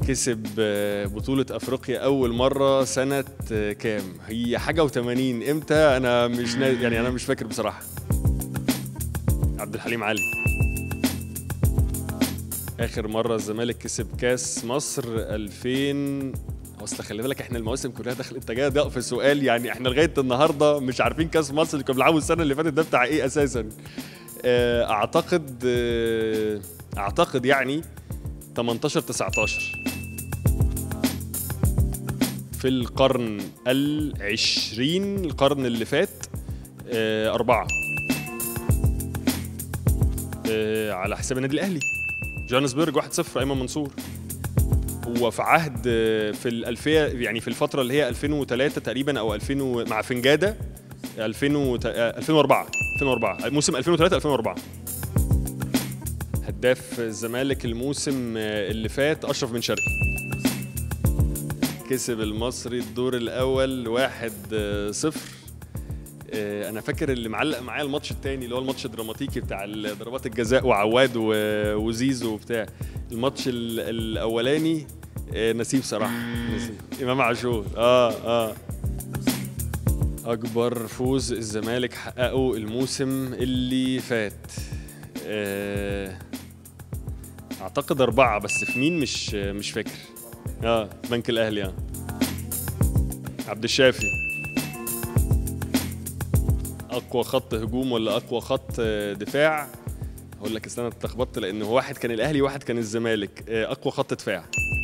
كسب آه، بطولة أفريقيا أول مرة سنة آه، كام؟ هي حاجة و80 إمتى؟ أنا مش نا... يعني أنا مش فاكر بصراحة. عبد الحليم علي. آخر مرة الزمالك كسب كأس مصر 2000 اصل خلي بالك احنا المواسم كلها داخل انت جاي ضيق في سؤال يعني احنا لغايه النهارده مش عارفين كاس مصر اللي كنا بنلعبه السنه اللي فاتت ده بتاع ايه اساسا آه، اعتقد آه، اعتقد يعني 18 19 في القرن العشرين القرن اللي فات آه، أربعة آه، على حساب النادي الأهلي جوهانسبرج 1-0 أيمن منصور هو في عهد آه، في الألفية يعني في الفترة اللي هي 2003 تقريبا أو 2000 و- مع فنجادة 2000 وت- آه، 2004 2004 موسم 2003 2004 هداف الزمالك الموسم آه، اللي فات أشرف بن شرقي كسب المصري الدور الأول 1-0 آه، انا فاكر اللي معلق معايا الماتش التاني اللي هو الماتش الدراماتيكي بتاع ال- ضربات الجزاء وعواد و- وزيزو وبتاع الماتش ال- الاولاني آه، نسيب صراحه نسيب امام عاشور اه اه اكبر فوز الزمالك حققه الموسم اللي فات آه، اعتقد اربعه بس في مين مش مش فاكر اه بنك الاهلي اه عبد الشافي اقوى خط هجوم ولا اقوى خط آه، دفاع هقول لك استنى اتلخبطت لان هو واحد كان الاهلي وواحد كان الزمالك آه، اقوى خط دفاع